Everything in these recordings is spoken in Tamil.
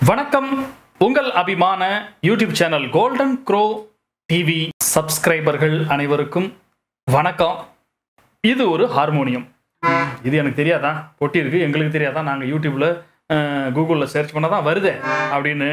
வணக்கம் உங்கள் அபிமான YouTube channel golden crow TV சப்ஸ்கிரைபர்கள் அனைவருக்கும் வணக்கம் இது ஒரு ஹார்மோனியம் இது எனக்கு தெரியாதா பொட்டி இருக்கு எங்களுக்கு தெரியாதா நாங்கள் யூடியூப்ல கூகுளில் சர்ச் பண்ணால் தான் வருதே அப்படின்னு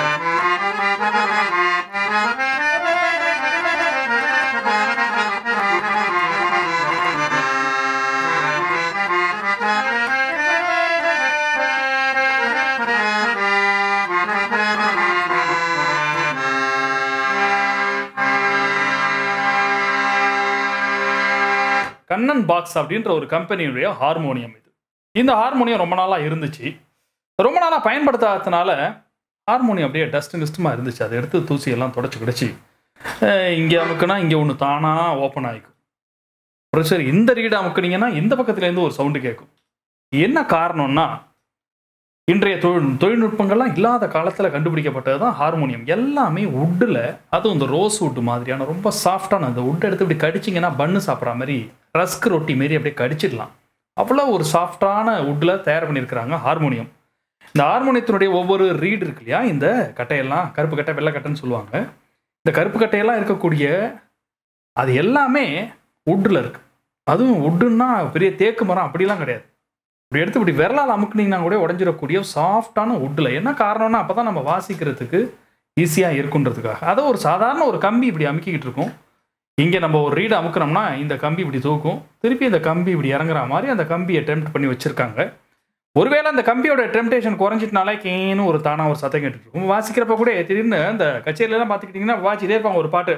கண்ணன் பாக்ஸ் அப்படின்ற ஒரு கம்பெனியுடைய ஹார்மோனியம் இது இந்த ஹார்மோனியம் ரொம்ப நாளாக இருந்துச்சு ரொம்ப நாளாக பயன்படுத்தாததுனால ஹார்மோனியம் அப்படியே டஸ்ட் கிஸ்ட்டுமாக இருந்துச்சு அதை எடுத்து தூசி எல்லாம் தொடச்சி கிடச்சி இங்கே அமுக்குனா இங்கே ஒன்று தானாக ஓப்பன் ஆகிக்கும் அப்புறம் சரி இந்த ரீடை அமுக்குனீங்கன்னா இந்த பக்கத்துலேருந்து ஒரு சவுண்டு கேட்கும் என்ன காரணம்னா இன்றைய தொழில் தொழில்நுட்பங்கள்லாம் இல்லாத காலத்தில் கண்டுபிடிக்கப்பட்டது தான் ஹார்மோனியம் எல்லாமே வுட்டில் அதுவும் இந்த ரோஸ் வுட் மாதிரியான ரொம்ப சாஃப்டான அந்த வுட் எடுத்து இப்படி கடிச்சிங்கன்னா பன்னு சாப்பிட்ற மாதிரி ரஸ்க் ரொட்டி மாரி அப்படியே கடிச்சிடலாம் அவ்வளோ ஒரு சாஃப்டான வுட்டில் தயார் பண்ணியிருக்கிறாங்க ஹார்மோனியம் இந்த ஹார்மோனியத்தினுடைய ஒவ்வொரு ரீடு இருக்கு இல்லையா இந்த கட்டையெல்லாம் கருப்பு கட்டை வெள்ளை கட்டைன்னு சொல்லுவாங்க இந்த கருப்பு கட்டையெல்லாம் இருக்கக்கூடிய அது எல்லாமே வுட்டில் இருக்கு அதுவும் வுட்டுன்னா பெரிய தேக்கு மரம் அப்படிலாம் கிடையாது இப்படி எடுத்து இப்படி விரலால் அமுக்குனீங்கன்னா கூட உடஞ்சிடக்கூடிய சாஃப்டான வுட்டில் என்ன காரணம்னா அப்போ தான் நம்ம வாசிக்கிறதுக்கு ஈஸியாக இருக்குன்றதுக்காக அதை ஒரு சாதாரண ஒரு கம்பி இப்படி அமுக்கிக்கிட்டு இருக்கும் இங்கே நம்ம ஒரு ரீடை அமுக்குனோம்னா இந்த கம்பி இப்படி தூக்கும் திருப்பி இந்த கம்பி இப்படி இறங்குற மாதிரி அந்த கம்பியை டெம்ப்ட் பண்ணி வச்சுருக்காங்க ஒருவேளை அந்த கம்பியோட டெம்டேஷன் குறைஞ்சிட்டனாலே கேன்னு ஒரு தானா ஒரு சத்தம் கேட்டுட்டு இருக்கும் வாசிக்கிறப்ப கூட திடீர்னு அந்த கச்சேரியிலலாம் பார்த்துக்கிட்டிங்கன்னா வாசிட்டே இருப்பாங்க ஒரு பாட்டு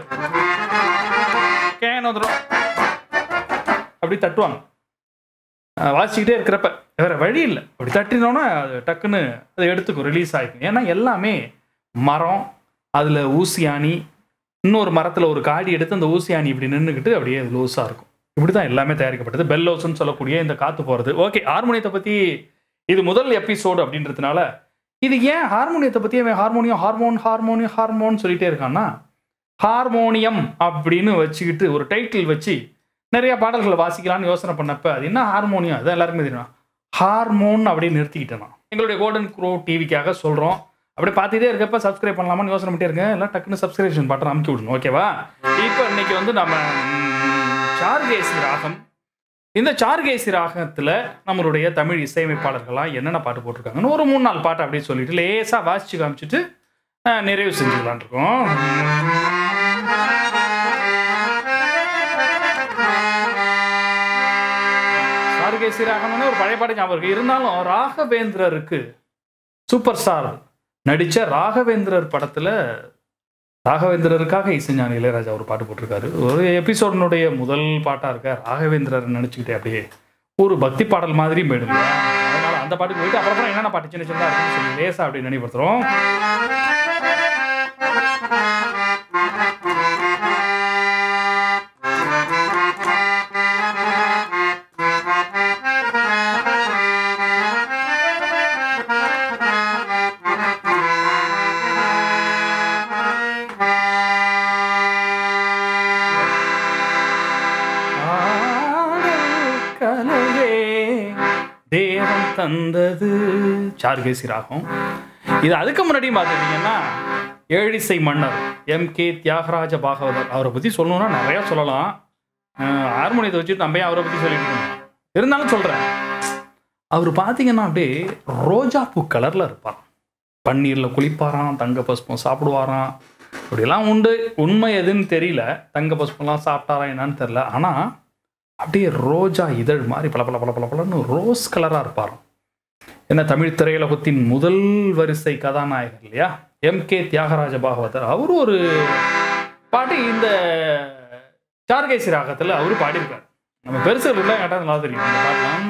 கேன்னு வந்துடும் அப்படி தட்டுவாங்க அஹ் வாசிச்சுக்கிட்டே இருக்கிறப்ப வேற வழி இல்லை அப்படி தட்டினோன்னா அது டக்குன்னு அதை எடுத்துக்கும் ரிலீஸ் ஆகிக்கும் ஏன்னா எல்லாமே மரம் அதில் ஊசியாணி இன்னொரு மரத்தில் ஒரு காடி எடுத்து அந்த ஊசியாணி இப்படி நின்றுக்கிட்டு அப்படியே லூஸாக இருக்கும் இப்படி தான் எல்லாமே தயாரிக்கப்பட்டது பெல்லோஸ்ன்னு சொல்லக்கூடிய இந்த காற்று போகிறது ஓகே ஹார்மோனியத்தை பற்றி இது முதல் எபிசோடு அப்படின்றதுனால இது ஏன் ஹார்மோனியத்தை பற்றி அவன் ஹார்மோனியம் ஹார்மோன் ஹார்மோனியம் ஹார்மோன் சொல்லிட்டே இருக்கான்னா ஹார்மோனியம் அப்படின்னு வச்சுக்கிட்டு ஒரு டைட்டில் வச்சு நிறைய பாடல்களை வாசிக்கலாம்னு யோசனை பண்ணப்ப அது என்ன ஹார்மோனியம் அது எல்லாருக்குமே தெரியும் ஹார்மோன் அப்படின்னு நிறுத்திக்கிட்டேன் நான் எங்களுடைய கோல்டன் க்ரோ டிவிக்காக சொல்கிறோம் அப்படியே பார்த்துட்டே இருக்கப்ப சப்ஸ்கிரைப் பண்ணலாமான்னு யோசனை பண்ணிட்டே இருக்கேன் எல்லாம் டக்குன்னு சப்ஸ்கிரிப்ஷன் பட்டன் அமுக்கி விடணும் ஓகேவா இப்போ இன்னைக்கு வந்து நம்ம ம், சார்கேசி ராகம் இந்த சார்கேசி ராகத்தில் நம்மளுடைய தமிழ் இசையமைப்பாளர்கள்லாம் என்னென்ன பாட்டு போட்டிருக்காங்கன்னு ஒரு மூணு நாலு பாட்டு அப்படியே சொல்லிட்டு லேசாக வாசிச்சு காமிச்சிட்டு அஹ், நிறைவு செஞ்சுக்கலான் இருக்கோம் சாருகேசி ராகம்னு ஒரு பழைய பாட்டு ஞாபகம் இருக்கு இருந்தாலும் ராகவேந்திரருக்கு சூப்பர் ஸ்டார் நடித்த ராகவேந்திரர் படத்தில் ராகவேந்திரருக்காக இசைஞானி இளையராஜா ஒரு பாட்டு போட்டிருக்காரு ஒரு எபிசோடனுடைய முதல் பாட்டாக இருக்க ராகவேந்திரர் நினச்சிக்கிட்டே அப்படியே ஒரு பக்தி பாடல் மாதிரி போயிடுங்க அதனால அந்த பாட்டுக்கு போயிட்டு அப்புறம் அப்புறம் என்னென்ன பாட்டு சின்ன சின்னதாக இருக்குன்னு சொல்லி லேசா அப்படி நினைவுபடுத்துகிறோம் கனவே தேவன் தந்தது சார்கேசி ராகம் இது அதுக்கு முன்னாடி பார்த்துட்டீங்கன்னா ஏழிசை மன்னர் எம் கே தியாகராஜ பாகவதர் அவரை பற்றி சொல்லணும்னா நிறையா சொல்லலாம் அஹ் ஹார்மோனியத்தை வச்சுட்டு நம்ம ஏன் அவரை பற்றி சொல்லிட்டு இருக்கோம் இருந்தாலும் சொல்கிறேன் அவர் பார்த்தீங்கன்னா அப்படியே ரோஜா பூ கலரில் இருப்பார் பன்னீரில் குளிப்பாராம் தங்க பஸ்பம் சாப்பிடுவாராம் இப்படிலாம் உண்டு உண்மை எதுன்னு தெரியல தங்க பஸ்பம்லாம் சாப்பிட்டாரா என்னன்னு தெரில ஆனால் அப்படியே ரோஜா இதழ் மாதிரி பல பல பல பல பலன்னு ரோஸ் கலராக இருப்பாராம் என்ன தமிழ் திரையுலகத்தின் முதல் வரிசை கதாநாயகர் இல்லையா எம் கே தியாகராஜ பாகவதர் அவரு ஒரு பாட்டு இந்த சார்கேசி ராகத்தில் அவரு பாடியிருக்காரு நம்ம பெருசுகள் உள்ள கேட்டால் நல்லா தெரியும் இந்த பாட்டெலாம்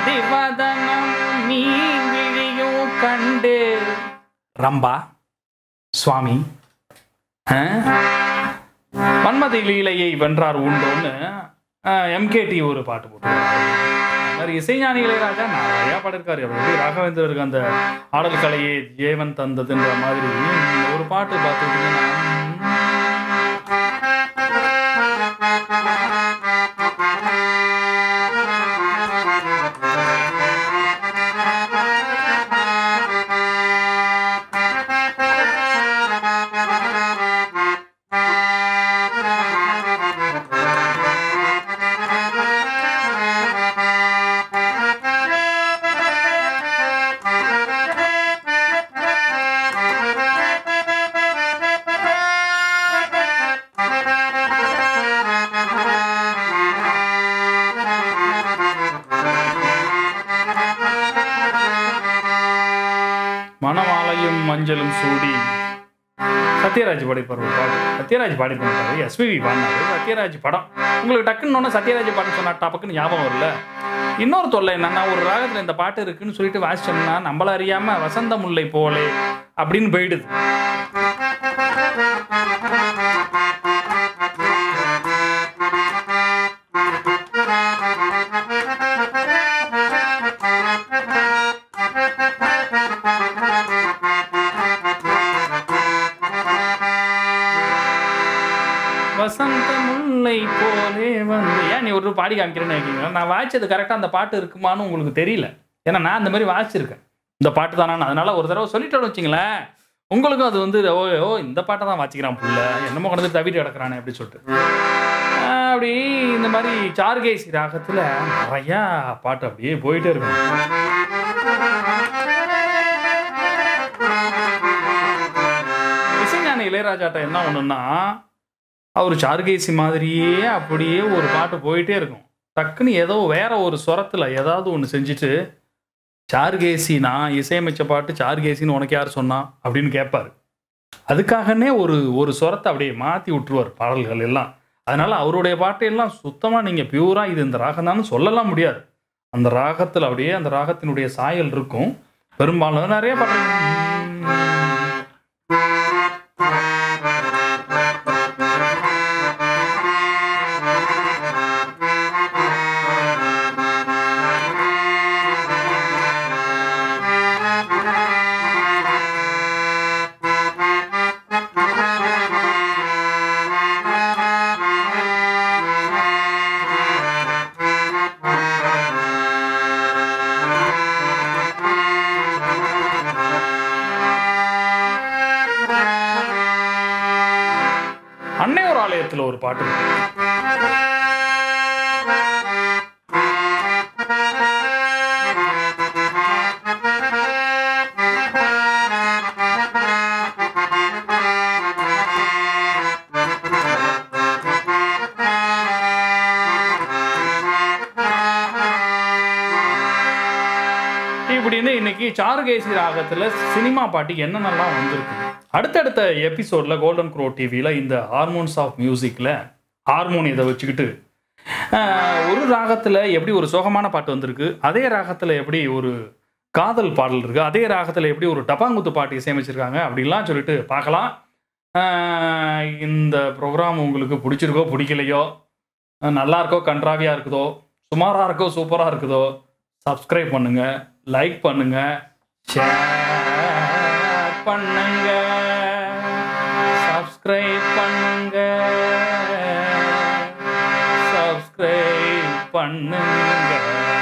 மதிவதனம் மீன் விழியும் கண்டு ரம்பா சுவாமி ஆ? மன்மதி லீலையை வென்றார் உண்டோன்னு எம்கேடி ஒரு பாட்டு போட்டுருக்காரு அது மாதிரி இசைஞானி இளையராஜா நிறையா பாடிருக்காரு அவர் எப்படி ராகவேந்திரருக்கு அந்த ஆடல் கலையை ஜேவன் தந்ததுன்ற மாதிரி இந்த ஒரு பாட்டு பார்த்துக்கிட்டிங்கன்னா மணமாலையும் மஞ்சளும் சூடி சத்யராஜ் பாடிப்பார் ஒரு பாட்டு சத்யராஜ் பாடி பண்ணிட்டாரு எஸ்பிவி பாடினாரு சத்யராஜ் படம் உங்களுக்கு டக்குன்னு ஒன்று சத்யராஜ் பாட்டு சொன்னா டப்புக்குன்னு ஞாபகம் வரல இன்னொரு தொல்லை என்னன்னா ஒரு ராகத்துல இந்த பாட்டு இருக்குன்னு சொல்லிட்டு வாசிச்சோம்னா நம்மள அறியாம வசந்த முல்லை போலே அப்படின்னு போயிடுது வசந்த முல்லை போலே வந்து ஏன் நீ ஒரு பாடி காமிக்கிறேன்னு வைக்கீங்க நான் வாய்ச்சது கரெக்டாக அந்த பாட்டு இருக்குமான்னு உங்களுக்கு தெரியல ஏன்னா நான் அந்த மாதிரி வாசிச்சிருக்கேன் இந்த பாட்டு தானே அதனால ஒரு தடவை சொல்லிட்டோன்னு வச்சிங்களேன் உங்களுக்கும் அது வந்து ஓ ஓ இந்த பாட்டை தான் வாசிக்கிறான் புள்ள என்னமோ கொண்டு வந்து தவிட்டு கிடக்குறானே அப்படி சொல்லிட்டு ஆஹ் அப்படி இந்த மாதிரி சார்கேசி ராகத்தில் நிறையா பாட்டு அப்படியே போயிட்டே இருக்கும் இசைஞானி இளையராஜாட்ட என்ன ஒண்ணுன்னா அவர் சார்கேசி மாதிரியே அப்படியே ஒரு பாட்டு போயிட்டே இருக்கும் டக்குன்னு ஏதோ வேற ஒரு சுரத்துல ஏதாவது ஒன்று செஞ்சுட்டு சார்கேசி நான் இசையமைச்ச பாட்டு சார்கேசின்னு உனக்கு யார் சொன்னா அப்படின்னு கேட்பாரு அதுக்காகனே ஒரு ஒரு சுரத்தை அப்படியே மாற்றி விட்டுருவார் பாடல்கள் எல்லாம் அதனால அவருடைய பாட்டையெல்லாம் சுத்தமாக நீங்கள் பியூரா இது இந்த ராகம் தான் சொல்லலாம் முடியாது அந்த ராகத்தில் அப்படியே அந்த ராகத்தினுடைய சாயல் இருக்கும் பெரும்பாலும் நிறைய பாட்டு அன்னையோர் ஆலயத்தில் ஒரு பாட்டு இருக்கு இப்படின்னு இன்னைக்கு சாருகேசி ராகத்துல சினிமா பாட்டு என்னென்னலாம் வந்திருக்கு அடுத்தடுத்த எபிசோட்ல கோல்டன் க்ரோ டிவியில இந்த ஹார்மோன்ஸ் ஆஃப் மியூசிக்ல ஹார்மோனியத்தை வச்சுக்கிட்டு ஆஹ், ஒரு ராகத்துல எப்படி ஒரு சோகமான பாட்டு வந்திருக்கு அதே ராகத்துல எப்படி ஒரு காதல் பாடல் இருக்கு அதே ராகத்துல எப்படி ஒரு டப்பாங்குத்து பாட்டு இசையமைச்சிருக்காங்க அப்படிலாம் சொல்லிட்டு பார்க்கலாம் ஆஹ், இந்த ப்ரோக்ராம் உங்களுக்கு பிடிச்சிருக்கோ பிடிக்கலையோ அஹ், நல்லா இருக்கோ கன்றாவியா இருக்குதோ சுமாரா இருக்கோ சூப்பரா இருக்குதோ சப்ஸ்கிரைப் பண்ணுங்க லைக் பண்ணுங்க ஷேர் பண்ணுங்க சப்ஸ்கிரைப் பண்ணுங்க சப்ஸ்கிரைப் பண்ணுங்க